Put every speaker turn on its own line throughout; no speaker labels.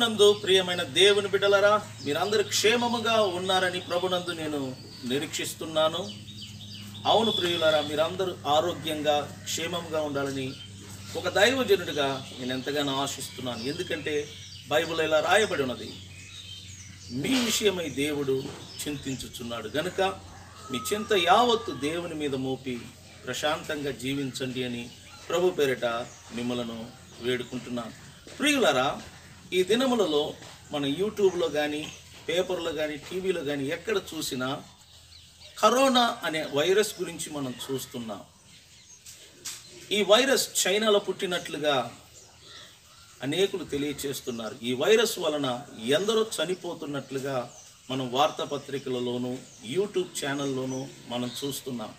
ప్రభునందు ప్రియమైన దేవుని బిడ్డలరా మీరందరూ క్షేమముగా ఉన్నారని ప్రభునందు నేను నిరీక్షిస్తున్నాను అవును ప్రియులారా మీరందరూ ఆరోగ్యంగా క్షేమంగా ఉండాలని ఒక దైవజనుడిగా నేను ఎంతగానో ఆశిస్తున్నాను ఎందుకంటే బైబిల్ ఇలా రాయబడి ఉన్నది మీ విషయమై దేవుడు చింతించుచున్నాడు గనుక మీ చింత యావత్తు దేవుని మీద మోపి ప్రశాంతంగా జీవించండి అని ప్రభు పేరిట మిమ్మలను వేడుకుంటున్నాను ప్రియులరా ఈ దినములలో మన యూట్యూబ్లో కానీ పేపర్లో కానీ టీవీలో కానీ ఎక్కడ చూసినా కరోనా అనే వైరస్ గురించి మనం చూస్తున్నాం ఈ వైరస్ చైనాలో పుట్టినట్లుగా అనేకులు తెలియచేస్తున్నారు ఈ వైరస్ వలన ఎందరో చనిపోతున్నట్లుగా మనం వార్తాపత్రికలలోనూ యూట్యూబ్ ఛానల్లోనూ మనం చూస్తున్నాం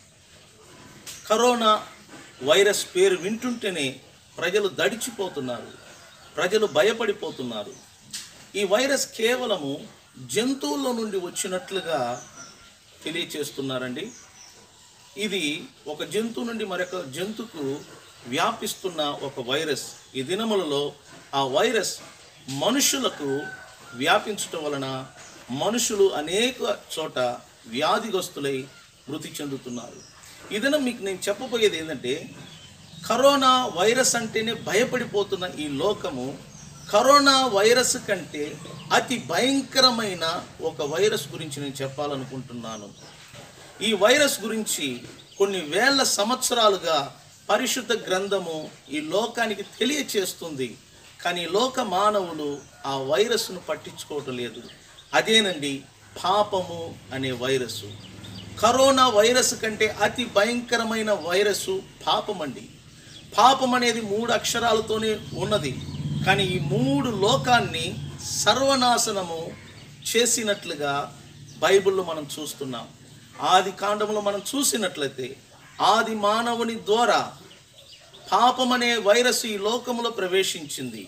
కరోనా వైరస్ పేరు వింటుంటేనే ప్రజలు దడిచిపోతున్నారు ప్రజలు భయపడిపోతున్నారు ఈ వైరస్ కేవలము జంతువుల నుండి వచ్చినట్లుగా తెలియచేస్తున్నారండి ఇది ఒక జంతువు నుండి మరొక జంతువుకు వ్యాపిస్తున్న ఒక వైరస్ ఈ దినములలో ఆ వైరస్ మనుషులకు వ్యాపించటం వలన మనుషులు అనేక చోట వ్యాధిగ్రస్తులై మృతి చెందుతున్నారు ఈ దినం మీకు నేను చెప్పబోయేది ఏంటంటే కరోనా వైరస్ అంటేనే భయపడిపోతున్న ఈ లోకము కరోనా వైరస్ కంటే అతి భయంకరమైన ఒక వైరస్ గురించి నేను చెప్పాలనుకుంటున్నాను ఈ వైరస్ గురించి కొన్ని వేల సంవత్సరాలుగా పరిశుద్ధ గ్రంథము ఈ లోకానికి తెలియచేస్తుంది కానీ లోక మానవులు ఆ వైరస్ను పట్టించుకోవటం లేదు అదేనండి పాపము అనే వైరస్ కరోనా వైరస్ కంటే అతి భయంకరమైన వైరస్ పాపం అండి పాపం అనేది మూడు అక్షరాలతోనే ఉన్నది కానీ ఈ మూడు లోకాన్ని సర్వనాశనము చేసినట్లుగా బైబిల్లో మనం చూస్తున్నాం ఆది కాండంలో మనం చూసినట్లయితే ఆది మానవుని ద్వారా పాపం అనే వైరస్ ఈ లోకంలో ప్రవేశించింది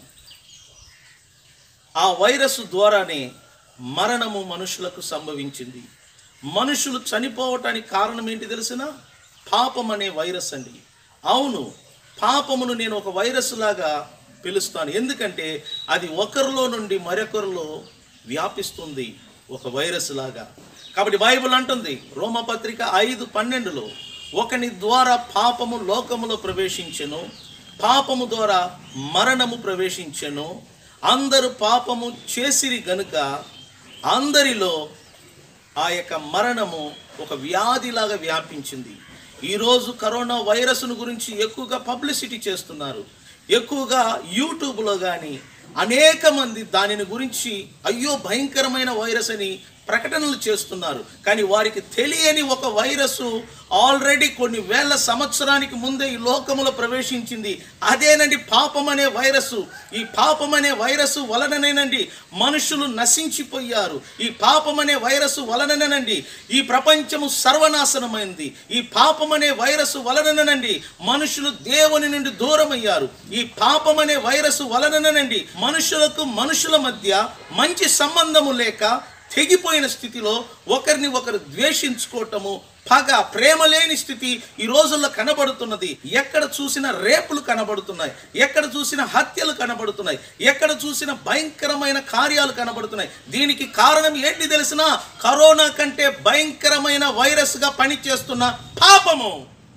ఆ వైరస్ ద్వారానే మరణము మనుషులకు సంభవించింది మనుషులు చనిపోవటానికి కారణం ఏంటి తెలిసిన పాపం అనే వైరస్ అండి అవును పాపమును నేను ఒక వైరస్ లాగా పిలుస్తాను ఎందుకంటే అది ఒకరిలో నుండి మరొకరిలో వ్యాపిస్తుంది ఒక వైరస్ లాగా కాబట్టి బైబిల్ అంటుంది రోమపత్రిక ఐదు పన్నెండులో ఒకని ద్వారా పాపము లోకములో ప్రవేశించెను పాపము ద్వారా మరణము ప్రవేశించెను అందరూ పాపము చేసిరి గనుక అందరిలో ఆ యొక్క మరణము ఒక వ్యాధిలాగా వ్యాపించింది ఈరోజు కరోనా వైరస్ను గురించి ఎక్కువగా పబ్లిసిటీ చేస్తున్నారు ఎక్కువగా యూట్యూబ్లో కానీ అనేక మంది దానిని గురించి అయ్యో భయంకరమైన వైరస్ అని ప్రకటనలు చేస్తున్నారు కానీ వారికి తెలియని ఒక వైరస్ ఆల్రెడీ కొన్ని వేల సంవత్సరానికి ముందే ఈ లోకములో ప్రవేశించింది అదేనండి పాపం అనే వైరస్ ఈ పాపం అనే వైరస్ వలననేనండి మనుషులు నశించిపోయారు ఈ పాపం అనే వైరస్ వలననేనండి ఈ ప్రపంచము సర్వనాశనమైంది ఈ పాపం అనే వైరస్ వలననేనండి మనుషులు దేవుని నుండి దూరమయ్యారు ఈ పాపం అనే వైరస్ వలననేనండి మనుషులకు మనుషుల మధ్య మంచి సంబంధము లేక తెగిపోయిన స్థితిలో ఒకరిని ఒకరు ద్వేషించుకోవటము పగ ప్రేమ లేని స్థితి ఈ రోజుల్లో కనబడుతున్నది ఎక్కడ చూసిన రేపులు కనబడుతున్నాయి ఎక్కడ చూసిన హత్యలు కనబడుతున్నాయి ఎక్కడ చూసిన భయంకరమైన కార్యాలు కనబడుతున్నాయి దీనికి కారణం ఏంటి తెలిసిన కరోనా కంటే భయంకరమైన వైరస్గా పనిచేస్తున్న పాపము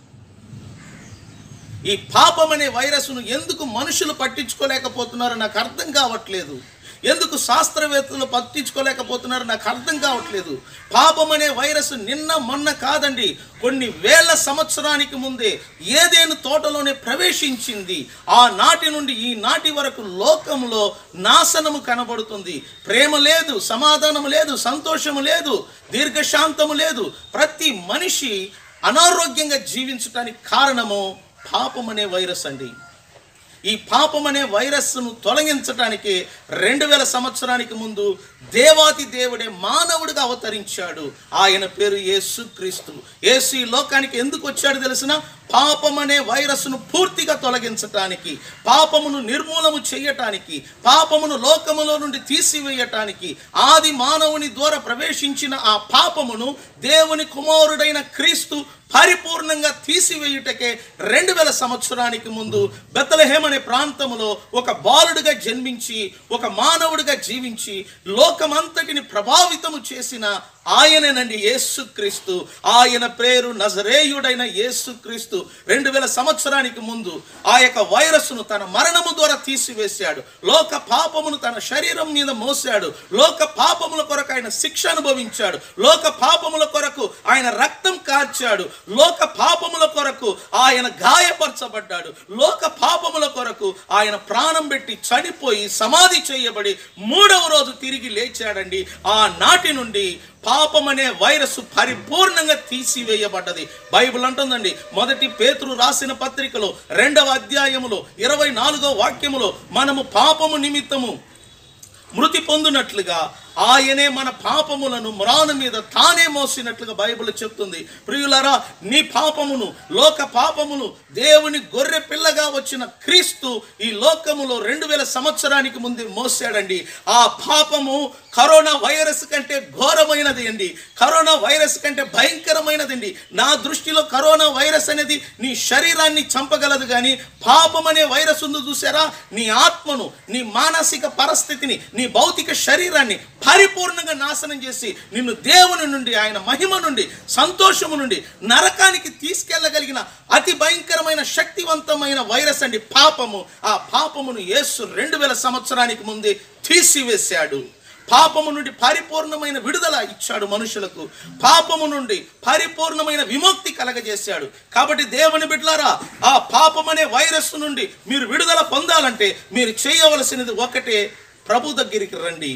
ఈ పాపం అనే వైరస్ను ఎందుకు మనుషులు పట్టించుకోలేకపోతున్నారో నాకు అర్థం కావట్లేదు ఎందుకు శాస్త్రవేత్తలు పట్టించుకోలేకపోతున్నారు నాకు అర్థం కావట్లేదు పాపం అనే వైరస్ నిన్న మొన్న కాదండి కొన్ని వేల సంవత్సరానికి ముందే ఏదేను తోటలోనే ప్రవేశించింది ఆ నాటి నుండి ఈ నాటి వరకు లోకంలో నాశనము కనబడుతుంది ప్రేమ లేదు సమాధానం లేదు సంతోషము లేదు దీర్ఘశాంతము లేదు ప్రతి మనిషి అనారోగ్యంగా జీవించడానికి కారణము పాపం అనే వైరస్ అండి ఈ పాపం అనే వైరస్ను తొలగించడానికి రెండు వేల సంవత్సరానికి ముందు దేవాతి దేవుడే మానవుడిగా అవతరించాడు ఆయన పేరు యేసు క్రీస్తు యేసు ఈ లోకానికి ఎందుకు వచ్చాడు తెలిసిన పాపం అనే వైరస్ను పూర్తిగా తొలగించటానికి పాపమును నిర్మూలము చేయటానికి పాపమును లోకములో నుండి తీసివేయటానికి ఆది మానవుని ద్వారా ప్రవేశించిన ఆ పాపమును దేవుని కుమారుడైన క్రీస్తు పరిపూర్ణంగా తీసివేయుటకే రెండు వేల సంవత్సరానికి ముందు బెత్తలహేమ్ అనే ప్రాంతంలో ఒక బాలుడిగా జన్మించి ఒక మానవుడిగా జీవించి లోకమంతటిని ప్రభావితము చేసిన ఆయననండి యేసుక్రీస్తు ఆయన పేరు నజరేయుడైన యేసుక్రీస్తు రెండు వేల సంవత్సరానికి ముందు ఆ యొక్క వైరస్ను తన మరణము ద్వారా తీసివేశాడు లోక పాపమును తన శరీరం మీద మోసాడు లోక పాపముల కొరకు ఆయన శిక్ష అనుభవించాడు లోక పాపముల కొరకు ఆయన రక్తం కార్చాడు లోక పాపముల కొరకు ఆయన గాయపరచబడ్డాడు లోక పాపముల కొరకు ఆయన ప్రాణం పెట్టి చనిపోయి సమాధి చేయబడి మూడవ రోజు తిరిగి లేచాడండి ఆ నాటి నుండి పాపం అనే వైరస్ పరిపూర్ణంగా తీసివేయబడ్డది బైబిల్ అంటుందండి మొదటి పేతురు రాసిన పత్రికలో రెండవ అధ్యాయములో ఇరవై నాలుగో వాక్యములో మనము పాపము నిమిత్తము మృతి పొందినట్లుగా ఆయనే మన పాపములను మ్రాను మీద తానే మోసినట్లుగా బైబిల్ చెప్తుంది ప్రియులరా నీ పాపమును లోక పాపమును దేవుని గొర్రె పిల్లగా వచ్చిన క్రీస్తు ఈ లోకములో రెండు వేల సంవత్సరానికి ముందు మోసాడండి ఆ పాపము కరోనా వైరస్ కంటే ఘోరమైనది అండి కరోనా వైరస్ కంటే భయంకరమైనది అండి నా దృష్టిలో కరోనా వైరస్ అనేది నీ శరీరాన్ని చంపగలదు కానీ పాపం అనే వైరస్ ఉంది చూసారా నీ ఆత్మను నీ మానసిక పరిస్థితిని నీ భౌతిక శరీరాన్ని పరిపూర్ణంగా నాశనం చేసి నిన్ను దేవుని నుండి ఆయన మహిమ నుండి సంతోషము నుండి నరకానికి తీసుకెళ్ళగలిగిన అతి భయంకరమైన శక్తివంతమైన వైరస్ అండి పాపము ఆ పాపమును యేసు రెండు వేల సంవత్సరానికి ముందే తీసివేశాడు పాపము నుండి పరిపూర్ణమైన విడుదల ఇచ్చాడు మనుషులకు పాపము నుండి పరిపూర్ణమైన విముక్తి కలగజేశాడు కాబట్టి దేవుని బిడ్డలారా ఆ పాపం అనే వైరస్ నుండి మీరు విడుదల పొందాలంటే మీరు చేయవలసినది ఒకటే ప్రభు దగ్గరికి రండి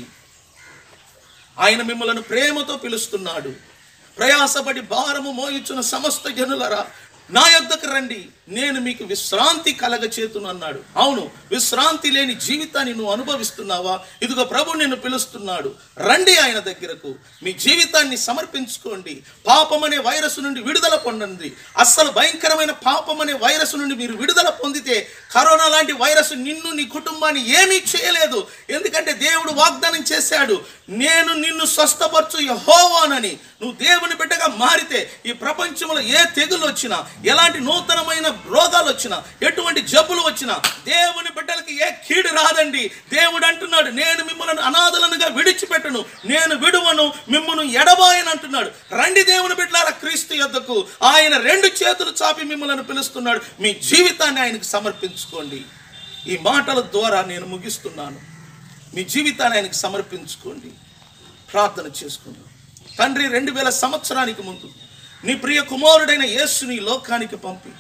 ఆయన మిమ్మలను ప్రేమతో పిలుస్తున్నాడు ప్రయాసపడి భారము మోయించున్న సమస్త జనులరా నా యొద్దకు రండి నేను మీకు విశ్రాంతి కలగచేతును అన్నాడు అవును విశ్రాంతి లేని జీవితాన్ని నువ్వు అనుభవిస్తున్నావా ఇదిగో ప్రభు నిన్ను పిలుస్తున్నాడు రండి ఆయన దగ్గరకు మీ జీవితాన్ని సమర్పించుకోండి పాపం అనే వైరస్ నుండి విడుదల పొందండి అస్సలు భయంకరమైన పాపం అనే వైరస్ నుండి మీరు విడుదల పొందితే కరోనా లాంటి వైరస్ నిన్ను నీ కుటుంబాన్ని ఏమీ చేయలేదు ఎందుకంటే దేవుడు వాగ్దానం చేశాడు నేను నిన్ను స్వస్థపరచు యహోవానని నువ్వు దేవుని బిడ్డగా మారితే ఈ ప్రపంచంలో ఏ తెగులు వచ్చినా ఎలాంటి నూతనమైన రోగాలు వచ్చినా ఎటువంటి జబ్బులు వచ్చినా దేవుని బిడ్డలకి ఏ కీడు రాదండి దేవుడు అంటున్నాడు నేను మిమ్మల్ని అనాథలనుగా విడిచిపెట్టను నేను విడువను మిమ్మల్ని ఎడబాయని అంటున్నాడు రండి దేవుని బిడ్డలారా క్రీస్తు యొద్దకు ఆయన రెండు చేతులు చాపి మిమ్మల్ని పిలుస్తున్నాడు మీ జీవితాన్ని ఆయనకు సమర్పించుకోండి ఈ మాటల ద్వారా నేను ముగిస్తున్నాను మీ జీవితాన్ని ఆయనకు సమర్పించుకోండి ప్రార్థన చేసుకుందాం తండ్రి రెండు వేల సంవత్సరానికి ముందు నీ ప్రియ కుమారుడైన యేసుని ఈ లోకానికి పంపి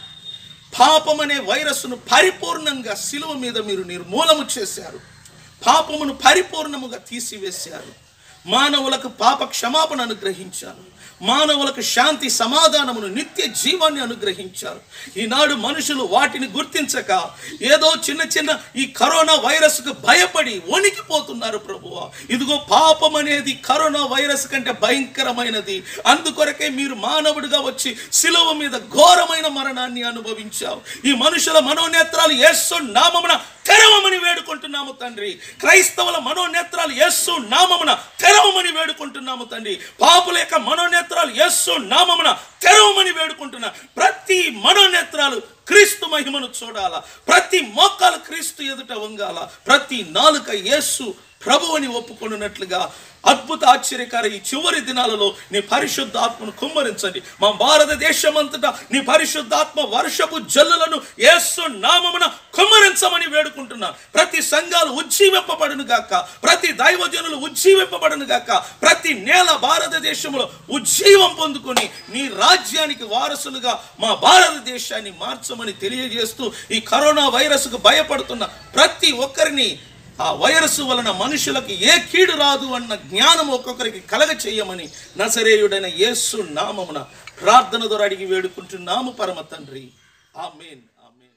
పాపం అనే వైరస్ను పరిపూర్ణంగా శిలువ మీద మీరు నిర్మూలము చేశారు పాపమును పరిపూర్ణముగా తీసివేశారు మానవులకు పాప క్షమాపణ అనుగ్రహించారు మానవులకు శాంతి సమాధానమును నిత్య జీవాన్ని అనుగ్రహించారు ఈనాడు మనుషులు వాటిని గుర్తించక ఏదో చిన్న చిన్న ఈ కరోనా వైరస్కు భయపడి వణికిపోతున్నారు ప్రభువ ఇదిగో పాపం అనేది కరోనా వైరస్ కంటే భయంకరమైనది అందుకొరకే మీరు మానవుడిగా వచ్చి శిలువ మీద ఘోరమైన మరణాన్ని అనుభవించావు ఈ మనుషుల మనోనేత్రాలు యేసు నామమున తెరవమని వేడుకుంటున్నాము తండ్రి క్రైస్తవుల మనోనేత్రాలు యేసు నామమున తెరవమని వేడుకుంటున్నాము తండ్రి పాపుల యొక్క మనోనేత్రాలు యేసు నామమున తెరవమని వేడుకుంటున్నా ప్రతి మనోనేత్రాలు క్రీస్తు మహిమను చూడాలా ప్రతి మోకాలు క్రీస్తు ఎదుట వంగాల ప్రతి నాలుక యేసు ప్రభువుని ఒప్పుకొనున్నట్లుగా అద్భుత ఆశ్చర్యకార ఈ చివరి దినాలలో నీ పరిశుద్ధాత్మను కుమ్మరించండి మా భారతదేశం అంతటా నీ పరిశుద్ధాత్మ వర్షపు జల్లులను యేసు నామమున కుమ్మరించమని వేడుకుంటున్నా ప్రతి సంఘాలు ఉజ్జీవింపబడును గాక ప్రతి దైవజనులు ఉజ్జీవింపబడును గాక ప్రతి నేల భారతదేశంలో ఉజ్జీవం పొందుకొని నీ రాజ్యానికి వారసులుగా మా భారతదేశాన్ని మార్చమని తెలియజేస్తూ ఈ కరోనా వైరస్కు భయపడుతున్న ప్రతి ఒక్కరిని ఆ వైరస్ వలన మనుషులకు ఏ కీడు రాదు అన్న జ్ఞానం ఒక్కొక్కరికి కలగ చేయమని నసరేయుడైన యేసు నామమున ప్రార్థన ద్వారా అడిగి వేడుకుంటున్నాము పరమ తండ్రి ఆమేన్ ఆమేన్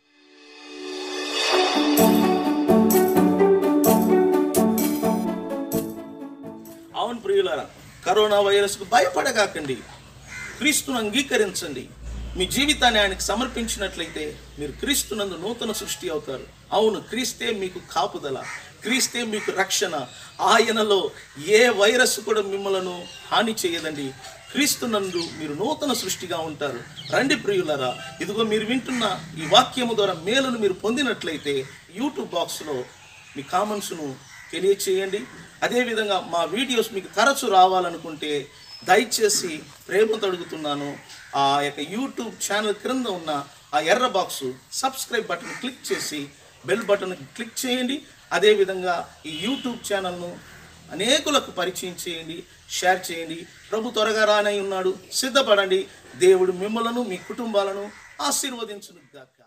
అవును ప్రియులారా కరోనా వైరస్కు భయపడగాకండి క్రీస్తును అంగీకరించండి మీ జీవితాన్ని ఆయనకు సమర్పించినట్లయితే మీరు క్రీస్తునందు నూతన సృష్టి అవుతారు అవును క్రీస్తే మీకు కాపుదల క్రీస్తే మీకు రక్షణ ఆయనలో ఏ వైరస్ కూడా మిమ్మలను హాని చేయదండి క్రీస్తునందు మీరు నూతన సృష్టిగా ఉంటారు రండి ప్రియులరా ఇదిగో మీరు వింటున్న ఈ వాక్యము ద్వారా మేలును మీరు పొందినట్లయితే యూట్యూబ్ బాక్స్లో మీ కామెంట్స్ను తెలియచేయండి అదేవిధంగా మా వీడియోస్ మీకు తరచు రావాలనుకుంటే దయచేసి ప్రేమతో అడుగుతున్నాను ఆ యొక్క యూట్యూబ్ ఛానల్ క్రింద ఉన్న ఆ ఎర్ర బాక్స్ సబ్స్క్రైబ్ బటన్ క్లిక్ చేసి బెల్ బటన్ క్లిక్ చేయండి అదేవిధంగా ఈ యూట్యూబ్ ఛానల్ను అనేకులకు పరిచయం చేయండి షేర్ చేయండి ప్రభు త్వరగా రానై ఉన్నాడు సిద్ధపడండి దేవుడు మిమ్మలను మీ కుటుంబాలను ఆశీర్వదించును గాక